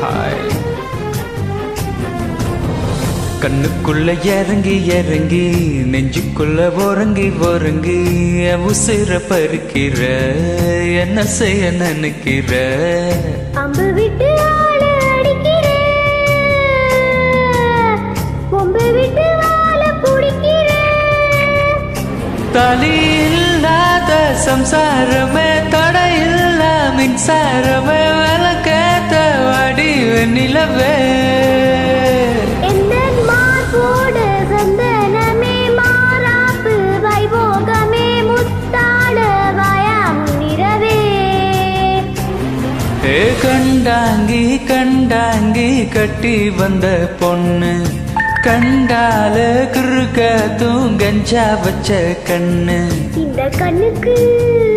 hi கண்ணுக்குள்ள இறங்கி இறங்கி நெஞ்சுக்குள்ள ஒரங்கி ஒரங்கி என் உசிர பறிக்கிற என்ன செய்ய நினைக்கிற அம்பு விட்டு ஆள அடிக்கிறேன் கொம்பு விட்டு வாழ பிடிக்கிறேன் தலி இல்லாத சம்சாரமே தடையில்லா மின்சாரமே விளக்கேத்த வடி நிலவே எந்த மார்போட சந்தனமே மாறாப்பு வைபோகமே முத்தாட வாயாம் நிறவே ஏ கண்டாங்கி கண்டாங்கி கட்டி வந்த பொண்ணு கண்டால குறுக்க தூங்கஞ்சா வச்ச கண்ணு இந்த கண்ணுக்கு